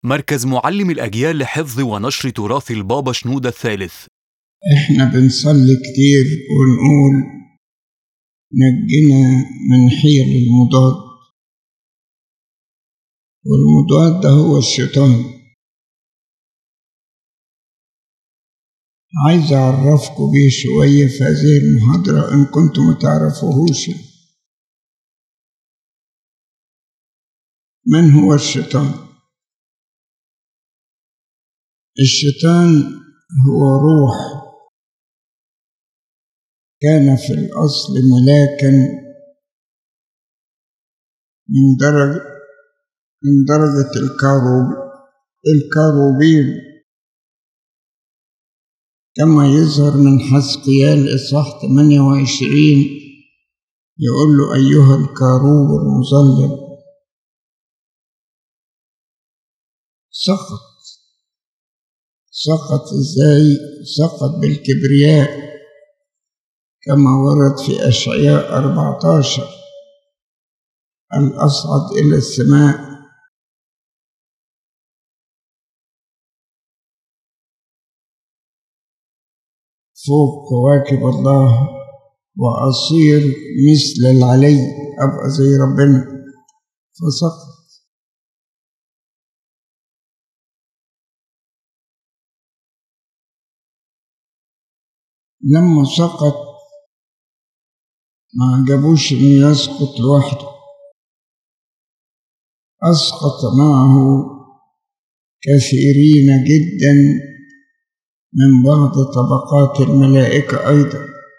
مركز معلم الأجيال لحفظ ونشر تراث البابا شنودة الثالث احنا بنصلي كتير ونقول نجنا من حيل المضاد والمضاد ده هو الشيطان عايز أعرفكم بيه شوية في هذه المحاضرة إن كنتم متعرفوهوش من هو الشيطان؟ الشيطان هو روح كان في الأصل ملاكا من درجة من درجة الكاروب الكاروبين كما يظهر من حسقيال إصحاح 28 يقول له أيها الكاروب المظلل سقط سقط ازاي سقط بالكبرياء كما ورد في أشعياء 14 الأصعد إلى السماء فوق كواكب الله وأصير مثل العلي أبقى زي ربنا فسقط لما سقط ما عجبوش انه يسقط لوحده اسقط معه كثيرين جدا من بعض طبقات الملائكه ايضا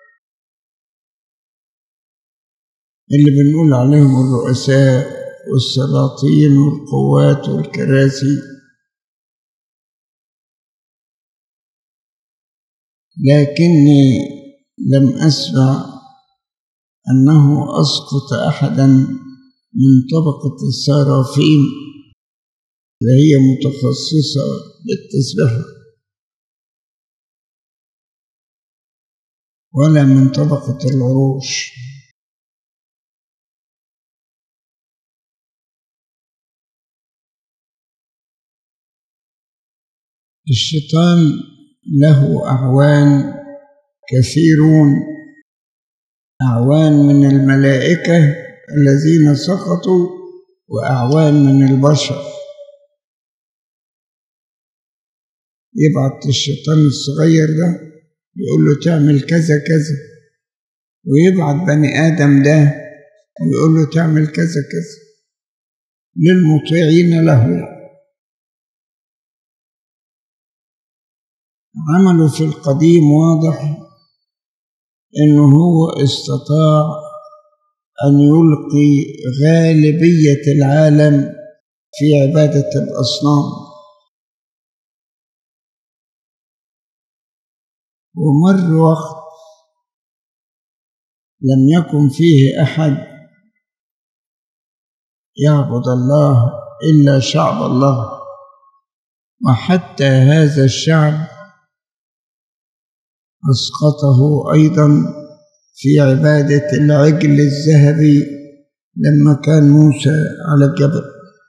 اللي بنقول عليهم الرؤساء والسلاطين والقوات والكراسي لكني لم أسمع أنه أسقط أحدا من طبقة السرافين وهي متخصصة بالتسبيح ولا من طبقة العروش الشيطان له أعوان كثيرون أعوان من الملائكة الذين سقطوا وأعوان من البشر يبعت الشيطان الصغير ده يقول له تعمل كذا كذا ويبعت بني آدم ده ويقول له تعمل كذا كذا للمطيعين له عمله في القديم واضح انه هو استطاع ان يلقي غالبيه العالم في عباده الاصنام ومر وقت لم يكن فيه احد يعبد الله الا شعب الله وحتى هذا الشعب أسقطه أيضا في عبادة العجل الذهبي لما كان موسى على الجبل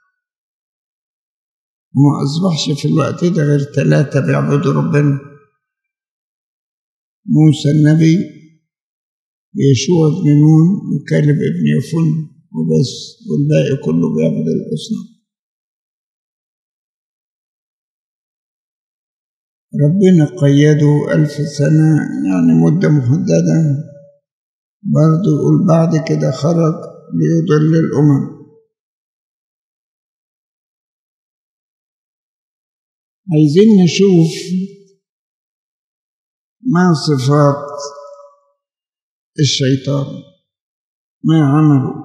وما أصبحش في الوقت ده غير ثلاثة بيعبدوا ربنا موسى النبي يشوع بن نون وكالب ابن يفن وبس والباقي كله بيعبد الأصنام ربنا قيده ألف سنة يعني مدة محددة برضه يقول بعد كده خرج ليضل الأمم عايزين نشوف ما صفات الشيطان ما عمله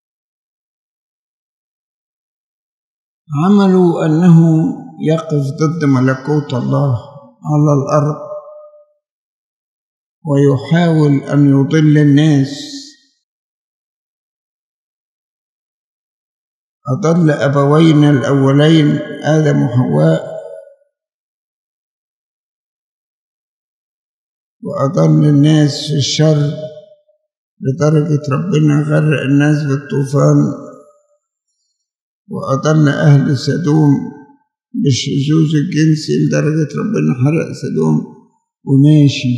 عملوا أنه يقف ضد ملكوت الله على الأرض ويحاول أن يضل الناس أضل أبوينا الأولين آدم وحواء وأضل الناس في الشر لدرجة ربنا غرق الناس بالطوفان وأضل أهل سدوم بالشذوذ الجنسي لدرجة ربنا حرق سدوم وماشي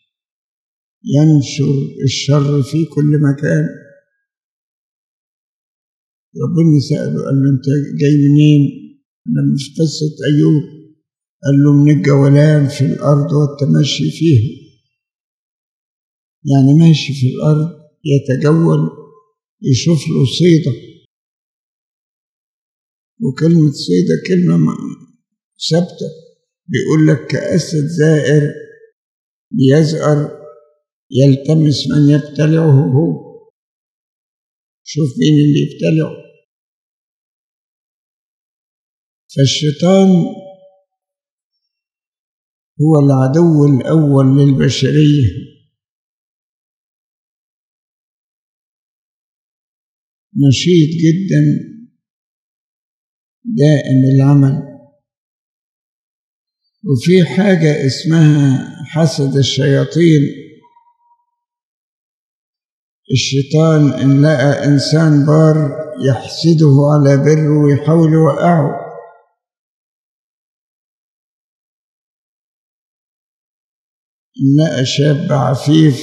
ينشر الشر في كل مكان ربنا سأله قال له أنت جاي منين؟ لما في قصة أيوب قال له من الجولان في الأرض والتمشي فيها يعني ماشي في الأرض يتجول يشوف له صيدة وكلمة صيدة كلمة ثابتة بيقول لك كأسد زائر بيزأر يلتمس من يبتلعه هو شوف مين اللي يبتلعه فالشيطان هو العدو الأول للبشرية نشيط جدا دائم العمل وفي حاجة اسمها حسد الشياطين الشيطان إن لقى إنسان بار يحسده على بره ويحاول يوقعه إن لقى شاب عفيف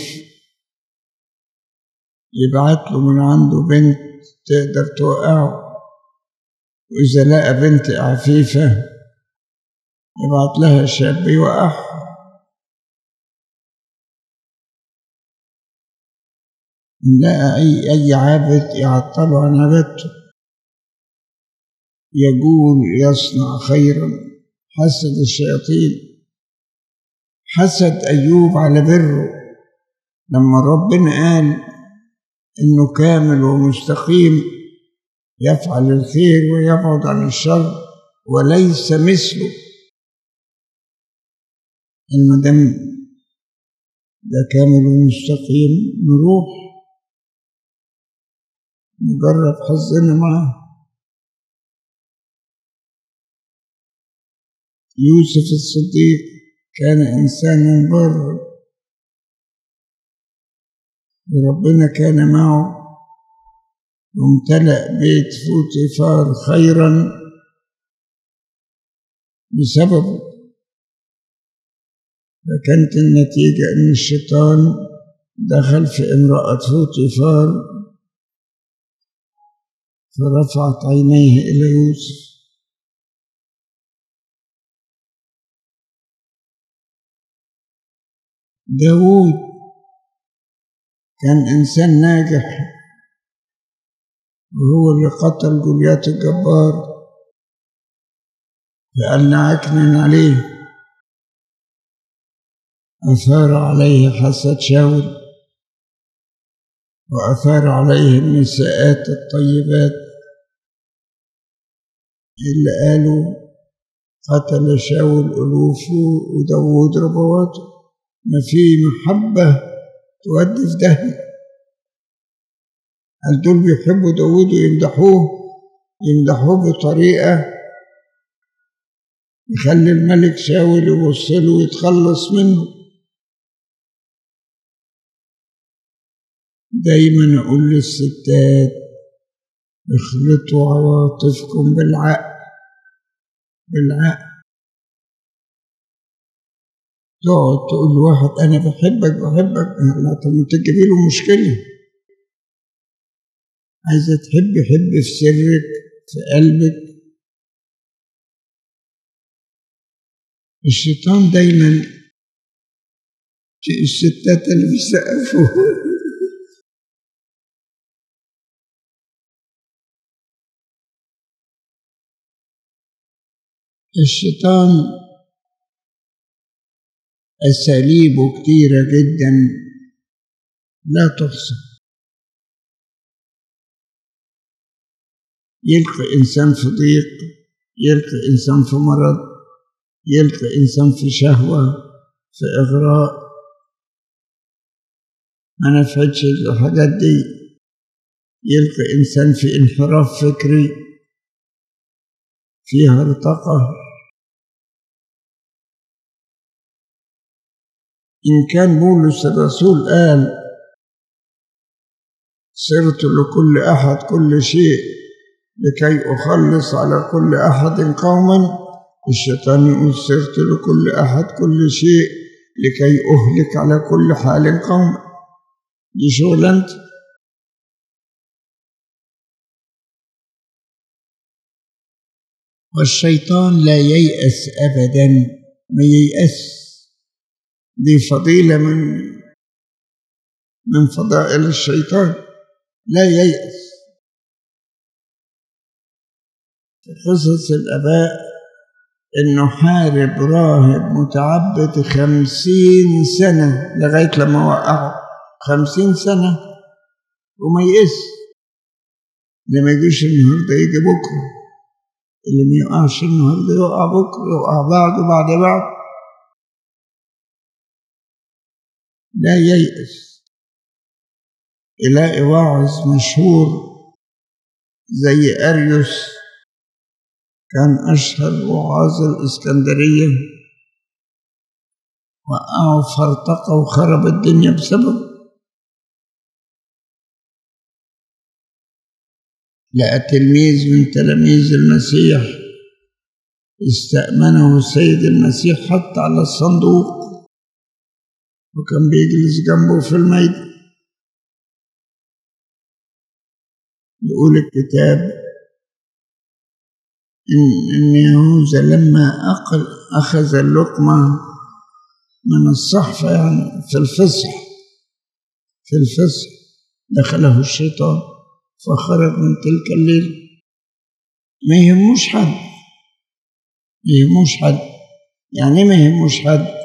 يبعت له من عنده بنت تقدر توقعه وإذا لقى بنت عفيفة يبعت لها شاب يوقعها لقى أي أي عابد يعطله عن عبادته يقول يصنع خيرا حسد الشياطين حسد أيوب على بره لما ربنا قال إنه كامل ومستقيم يفعل الخير ويبعد عن الشر وليس مثله المدام ده كامل ومستقيم نروح نجرب حظنا معاه يوسف الصديق كان إنسانا برا وربنا كان معه وامتلأ بيت فوتيفار خيرا بسببه فكانت النتيجة إن الشيطان دخل في امرأة فوتيفار فرفعت عينيه إلى يوسف داود كان إنسان ناجح وهو اللي قتل جوليات الجبار فقال عكنن عليه أثار عليه حسد شاول وأثار عليه النساءات الطيبات اللي قالوا قتل شاول ألوفه وداود ربواته ما في محبة تودي في دهنه هل دول بيحبوا داود ويمدحوه يمدحوه بطريقة يخلي الملك شاول يبص له ويتخلص منه دايما أقول للستات اخلطوا عواطفكم بالعقل بالعقل تقعد تقول لواحد أنا بحبك بحبك لا طب ما تجيبي له مشكلة عايزة تحب حب في سرك في قلبك الشيطان دايما الستات اللي بيسقفوا الشيطان أساليبه كتيرة جدا لا تحصى يلقي إنسان في ضيق يلقي إنسان في مرض يلقي إنسان في شهوة في إغراء ما نفعتش الحاجات دي يلقي إنسان في انحراف فكري فيها ارتقى إن كان بولس الرسول قال صرت لكل أحد كل شيء لكي أخلص على كل أحد قوما الشيطان يقول صرت لكل أحد كل شيء لكي أهلك على كل حال قوم دي شغلانتي والشيطان لا ييأس أبدا ما ييأس دي فضيلة من من فضائل الشيطان لا ييأس في قصص الآباء إنه حارب راهب متعبد خمسين سنة لغاية لما وقعه خمسين سنة وما يئس اللي ما يجيش النهارده يجي بكره اللي ما يقعش النهارده يقع بكره يقع بعده بعد بعد لا ييأس يلاقي واعظ مشهور زي أريوس كان أشهر وعاظ الإسكندرية وقعوا فرطقة وخرب الدنيا بسبب لقى تلميذ من تلاميذ المسيح استأمنه السيد المسيح حتى على الصندوق وكان بيجلس جنبه في الميدان يقول الكتاب إن, إن يهوذا لما أقل أخذ اللقمة من الصحفة يعني في الفصح في الفصح دخله الشيطان فخرج من تلك الليلة ما يهموش حد ما يهموش حد يعني ما يهموش حد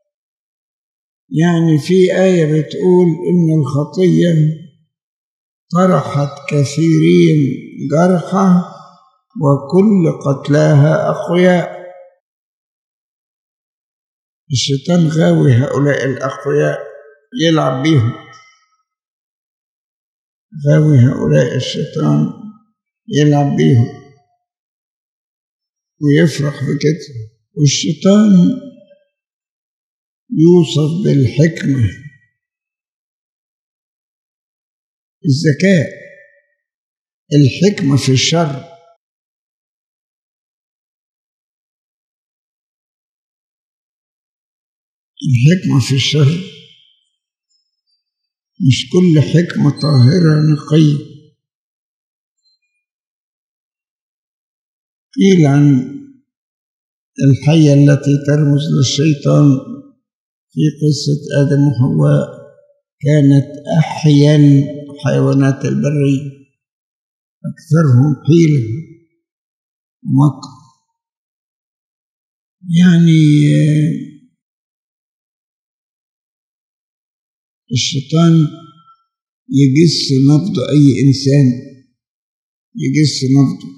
يعني في آية بتقول إن الخطية طرحت كثيرين جرحى وكل قتلاها أقوياء الشيطان غاوي هؤلاء الأقوياء يلعب بيهم غاوي هؤلاء الشيطان يلعب بيهم ويفرح بكده والشيطان يوصف بالحكمة الذكاء الحكمة في الشر الحكمة في الشر مش كل حكمة طاهرة نقية قيل عن الحية التي ترمز للشيطان في قصة آدم وحواء كانت أحيا الحيوانات البرية أكثرهم حيلة ومكر يعني الشيطان يجس نبض أي إنسان يجس نبضه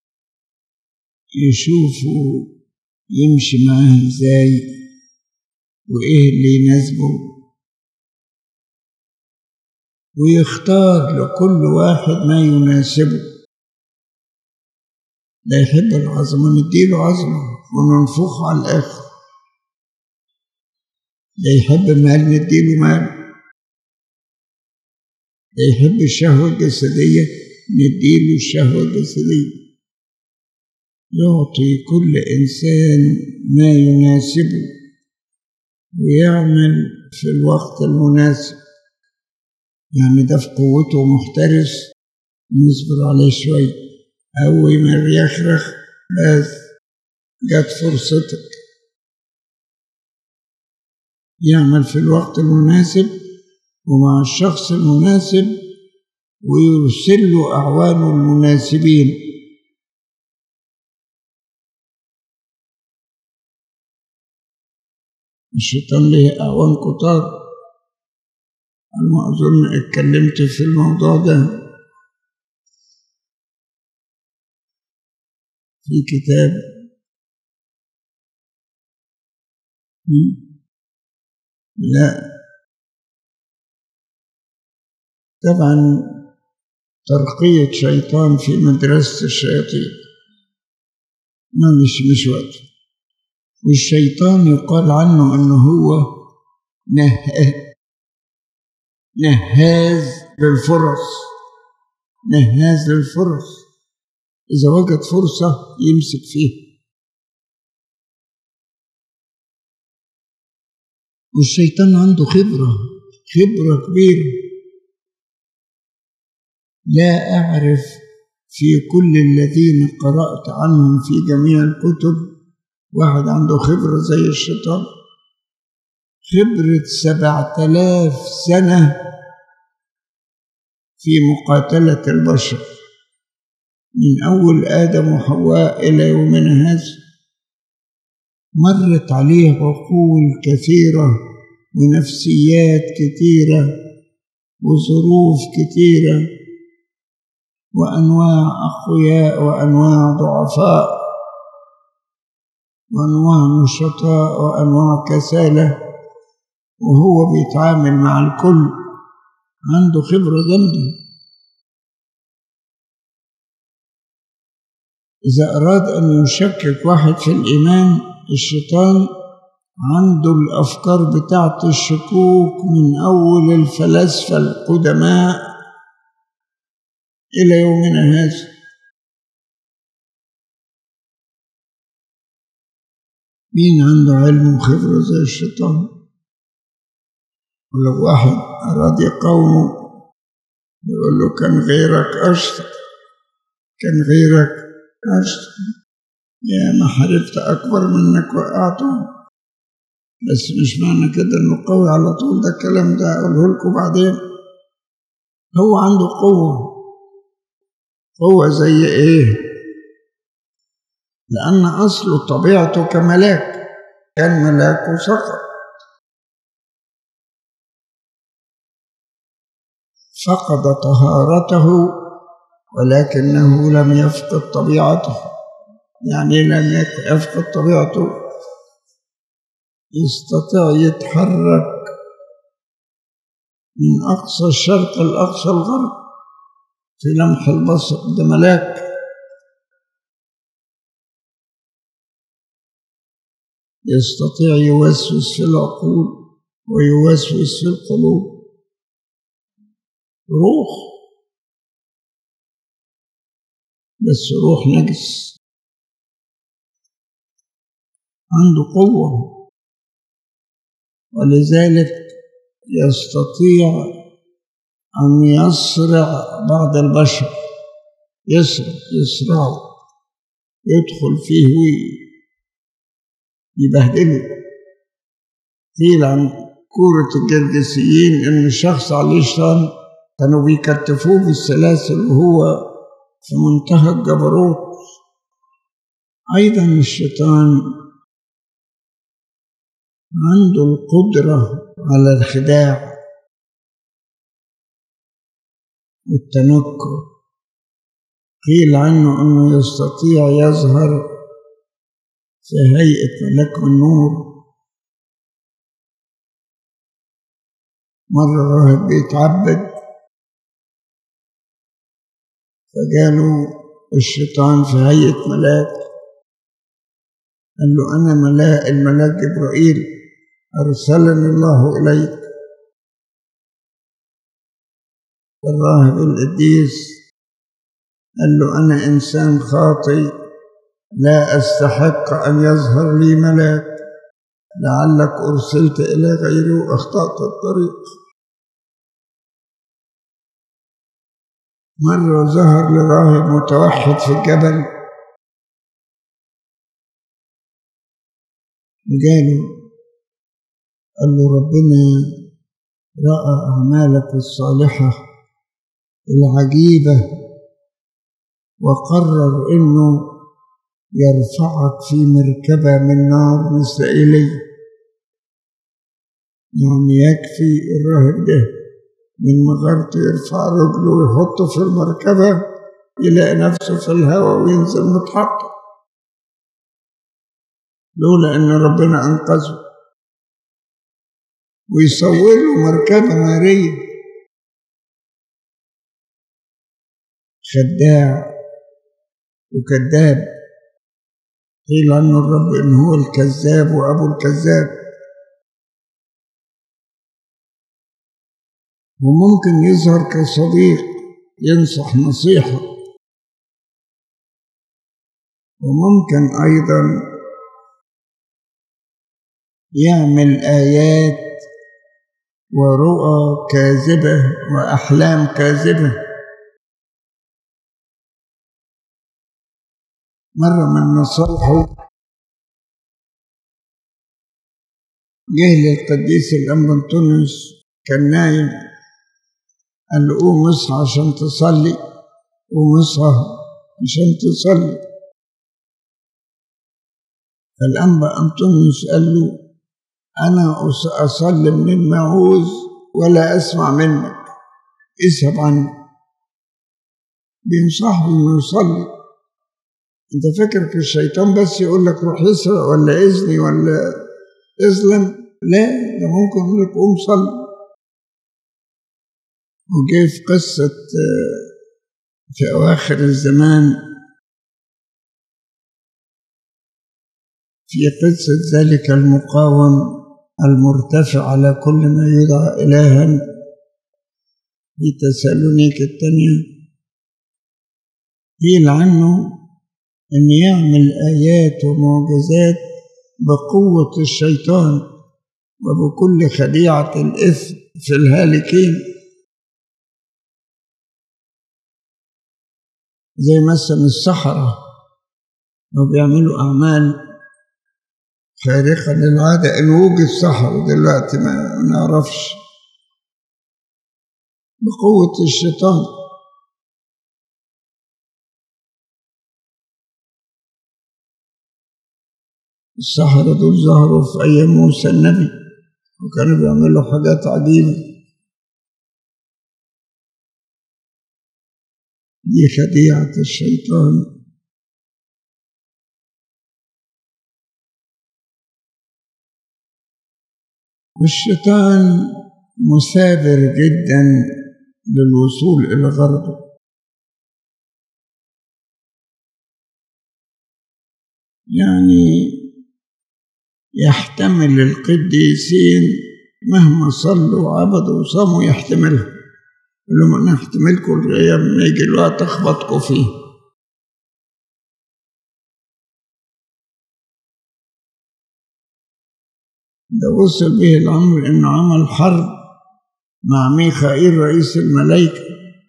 يشوفه يمشي معاه ازاي وايه اللي يناسبه ويختار لكل واحد ما يناسبه ده يحب العظمة نديله عظمة وننفخه على الآخر ده يحب مال نديله مال ده يحب الشهوة الجسدية نديله الشهوة الجسدية يعطي كل إنسان ما يناسبه ويعمل في الوقت المناسب يعني ده في قوته محترس نصبر عليه شوية أول ما يخرخ بس جت فرصتك يعمل في الوقت المناسب ومع الشخص المناسب ويرسل له أعوانه المناسبين الشيطان ليه أعوان كتار على ما أظن اتكلمت في الموضوع ده في كتاب لا طبعا ترقية شيطان في مدرسة الشياطين ما مش مش وقت والشيطان يقال عنه أنه هو نه... نهاز للفرص نهاز للفرص إذا وجد فرصة يمسك فيها والشيطان عنده خبرة خبرة كبيرة لا أعرف في كل الذين قرأت عنهم في جميع الكتب واحد عنده خبرة زي الشيطان خبرة سبعة آلاف سنة في مقاتلة البشر من أول آدم وحواء إلى يومنا هذا مرت عليه عقول كثيرة ونفسيات كثيرة وظروف كثيرة وأنواع أقوياء وأنواع ضعفاء وأنواع نشطاء وأنواع كسالة وهو بيتعامل مع الكل عنده خبرة جامدة إذا أراد أن يشكك واحد في الإيمان الشيطان عنده الأفكار بتاعت الشكوك من أول الفلاسفة القدماء إلى يومنا هذا مين عنده علم وخبرة زي الشيطان ولو واحد أراد يقاومه يقول له كان غيرك أشطر كان غيرك أشطر يا ما حاربت أكبر منك وقعته بس مش معنى كده إنه قوي على طول ده الكلام ده أقوله لكم بعدين هو عنده قوة قوة زي إيه؟ لأن أصل طبيعته كملاك كان ملاك وسقط فقد طهارته ولكنه لم يفقد طبيعته يعني لم يفقد طبيعته يستطيع يتحرك من أقصى الشرق لأقصى الغرب في لمح البصر ده ملاك يستطيع يوسوس في العقول ويوسوس في القلوب روح بس روح نجس عنده قوة ولذلك يستطيع أن يصرع بعض البشر يسرع يسرعه يدخل فيه ويبهدله قيل عن كورة الجرجسيين إن الشخص عليه شيطان كانوا بيكتفوه بالسلاسل وهو في منتهى الجبروت أيضا الشيطان عنده القدرة على الخداع والتنكر قيل عنه أنه يستطيع يظهر في هيئة ملك من نور مرة راهب بيتعبد فجاله الشيطان في هيئة ملاك قال له أنا ملاك الملاك جبرائيل أرسلني الله إليك الراهب القديس قال له أنا إنسان خاطئ لا أستحق أن يظهر لي ملاك لعلك أرسلت إلى غيري وأخطأت الطريق مرة ظهر لراهب متوحد في الجبل جاله قال له ربنا رأى أعمالك الصالحة العجيبة وقرر إنه يرفعك في مركبة من نار مثل إيلي يعني يكفي الراهب ده من مغارته يرفع رجله ويحطه في المركبة يلاقي نفسه في الهواء وينزل متحطم لولا ان ربنا انقذه ويسوي له مركبه ناريه خداع وكذاب قيل عنه الرب ان هو الكذاب وابو الكذاب وممكن يظهر كصديق ينصح نصيحه وممكن ايضا يعمل آيات ورؤى كاذبة وأحلام كاذبة مرة من نصائحه جه للقديس الأنبا أنطونيوس كان نايم قال له قوم اصحى عشان تصلي قوم اصحى عشان تصلي فالأنبا أنطونيوس قال له أنا أصلي من المعوز ولا أسمع منك اذهب عني بينصحه إنه يصلي أنت فاكر الشيطان بس يقول لك روح اسرق ولا اذني ولا اظلم لا ده ممكن يقول لك قوم صلي وجاي في قصة في أواخر الزمان في قصة ذلك المقاوم المرتفع على كل ما يدعى إلها في تسالونيك الثانية قيل عنه أن يعمل آيات ومعجزات بقوة الشيطان وبكل خديعة الإثم في الهالكين زي مثلا السحرة لو بيعملوا أعمال خارقة للعادة إن وجد سحرة دلوقتي ما نعرفش بقوة الشيطان السحرة دول ظهروا في أيام موسى النبي وكانوا بيعملوا حاجات عجيبة دي خديعة الشيطان والشيطان مثابر جدا للوصول إلى غرضه يعني يحتمل القديسين مهما صلوا وعبدوا وصاموا يحتملها يقول لهم انا احتملكم لغايه ما يجي الوقت اخبطكم فيه ده وصل به الامر انه عمل حرب مع ميخائيل رئيس الملائكه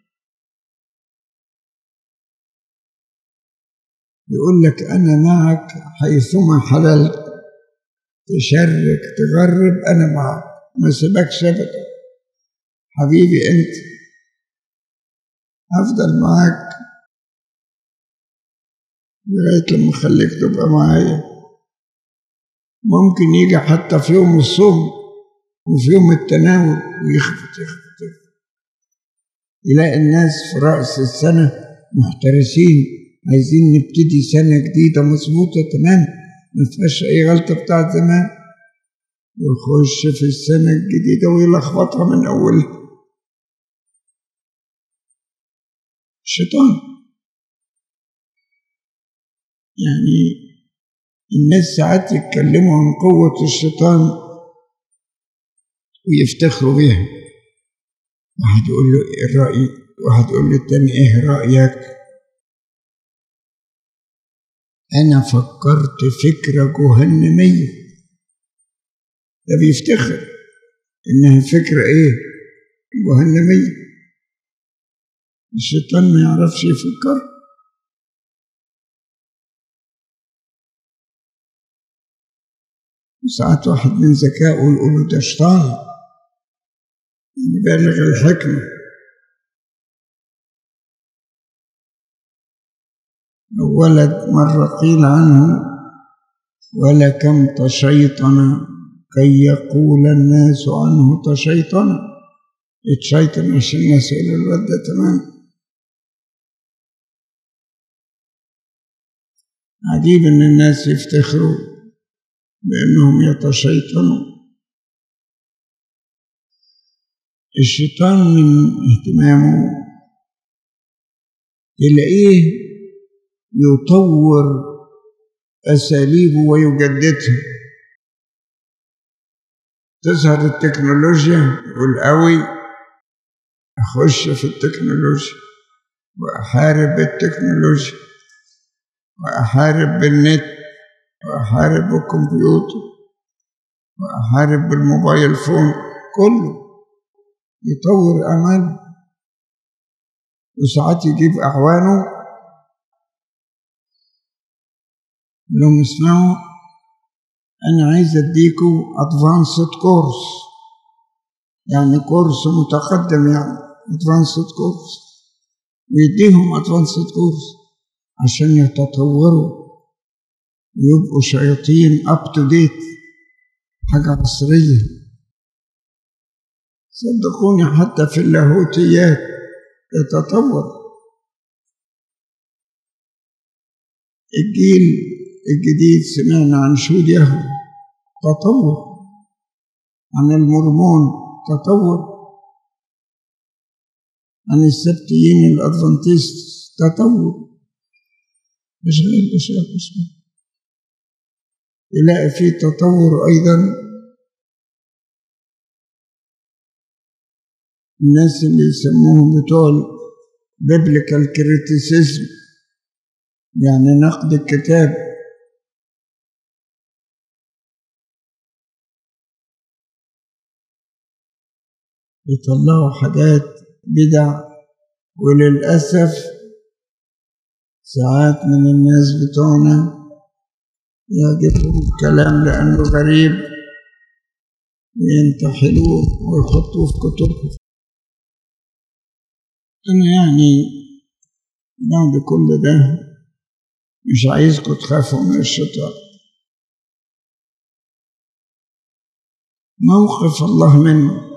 يقول لك انا معك حيثما حللت تشرك تغرب أنا معك ما سيبكش أبدا حبيبي أنت أفضل معاك لغاية لما أخليك تبقى معايا ممكن يجي حتى في يوم الصوم وفي يوم التناول ويخفت يخفت يخفت يلاقي الناس في رأس السنة محترسين عايزين نبتدي سنة جديدة مظبوطة تمام ما فيهاش أي غلطة بتاعت زمان يخش في السنة الجديدة ويلخبطها من أولها الشيطان يعني الناس ساعات يتكلموا عن قوة الشيطان ويفتخروا بيها واحد يقول له إيه الرأي واحد يقول للتاني ايه رأيك أنا فكرت فكرة جهنمية ده بيفتخر إنها فكرة إيه؟ جهنمية الشيطان ما يعرفش يفكر ساعات واحد من ذكائه يقول له ده شيطان يعني بالغ الحكمة ولد مرة قيل عنه ولكم تشيطن كي يقول الناس عنه تشيطن اتشيطن عشان الناس يقولوا الواد ده تمام عجيب ان الناس يفتخروا بانهم يتشيطنوا الشيطان من اهتمامه تلاقيه يطور أساليبه ويجددها تظهر التكنولوجيا يقول قوي أخش في التكنولوجيا وأحارب بالتكنولوجيا وأحارب بالنت وأحارب بالكمبيوتر وأحارب بالموبايل فون كله يطور أمل وساعات يجيب أعوانه لهم اسمعوا أنا عايز أديكوا أدفانسد كورس يعني كورس متقدم يعني أدفانسد كورس ويديهم أدفانسد كورس عشان يتطوروا ويبقوا شياطين أب تو ديت حاجة عصرية صدقوني حتى في اللاهوتيات يتطور الجيل الجديد سمعنا عن شهود يهوه تطور عن المرمون تطور عن السبتيين الأدفنتيست تطور اشغال اشغال اشغال يلاقي فيه تطور أيضا الناس اللي يسموهم بتوع بيبليكال كريتيسيزم يعني نقد الكتاب يطلعوا حاجات بدع وللأسف ساعات من الناس بتوعنا يعجبهم الكلام لأنه غريب وينتحلوه ويحطوه في كتبهم أنا يعني بعد كل ده مش عايزكم تخافوا من الشيطان موقف الله منه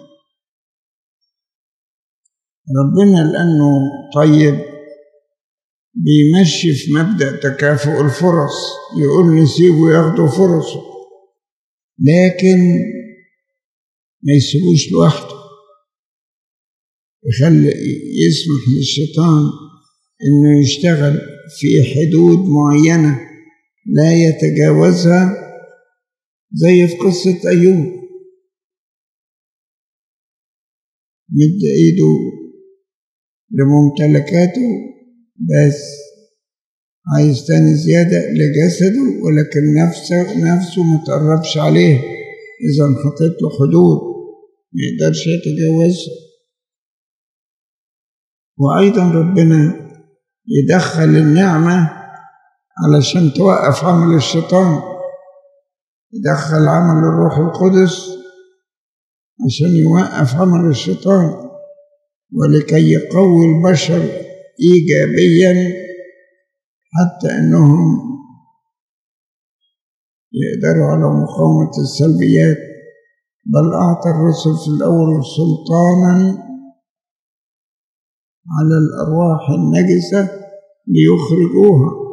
ربنا لأنه طيب بيمشي في مبدأ تكافؤ الفرص يقول نسيبه ياخدوا فرصه لكن ما يسيبوش لوحده يخلي يسمح للشيطان انه يشتغل في حدود معينة لا يتجاوزها زي في قصة أيوب مد ايده لممتلكاته بس عايز تاني زيادة لجسده ولكن نفسه نفسه ما تقربش عليه إذا حطيت له حدود ما يقدرش يتجاوزها وأيضا ربنا يدخل النعمة علشان توقف عمل الشيطان يدخل عمل الروح القدس عشان يوقف عمل الشيطان ولكي يقوي البشر إيجابيا حتى أنهم يقدروا على مقاومة السلبيات بل أعطى الرسل في الأول سلطانا على الأرواح النجسة ليخرجوها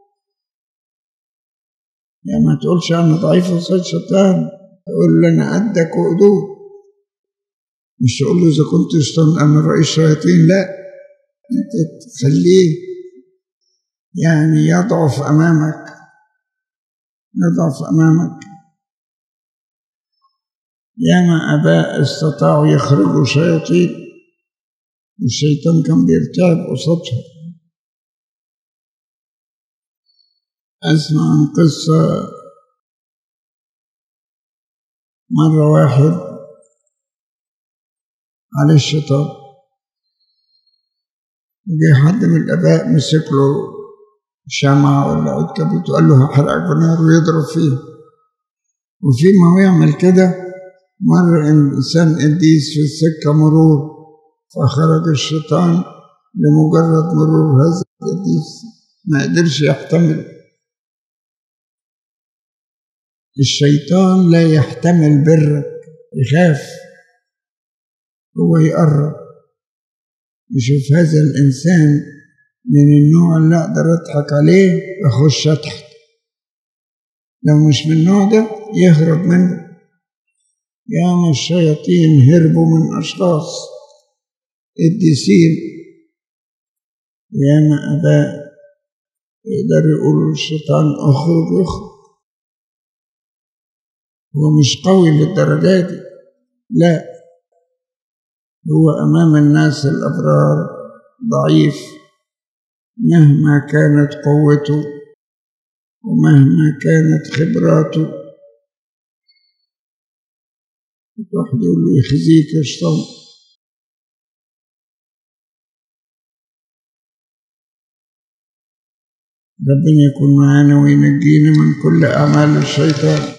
يعني ما تقولش أنا ضعيف وصيد شيطان تقول له أنا قدك وقدود مش تقول له إذا كنت شيطان أنا رئيس شياطين لا أنت تخليه يعني يضعف أمامك يضعف أمامك ياما آباء استطاعوا يخرجوا شياطين الشيطان كان بيرتعب قصادهم أسمع عن قصة مرة واحد على الشيطان جه حد من الآباء مسك له شمعة ولا عود كبريت وقال له هحرقك بنار ويضرب فيه وفي ما هو يعمل كده مر إنسان قديس في السكة مرور فخرج الشيطان لمجرد مرور هذا القديس ما قدرش يحتمل الشيطان لا يحتمل برك يخاف هو يقرب يشوف هذا الإنسان من النوع اللي أقدر أضحك عليه أخش أضحك لو مش من النوع ده يهرب منه ياما الشياطين هربوا من أشخاص قديسين ياما آباء يقدروا يقولوا للشيطان اخرج اخرج هو مش قوي للدرجة دي لا هو أمام الناس الأبرار ضعيف مهما كانت قوته ومهما كانت خبراته واحد يقول له يخزيك يا شيطان ربنا يكون معانا وينجينا من كل أعمال الشيطان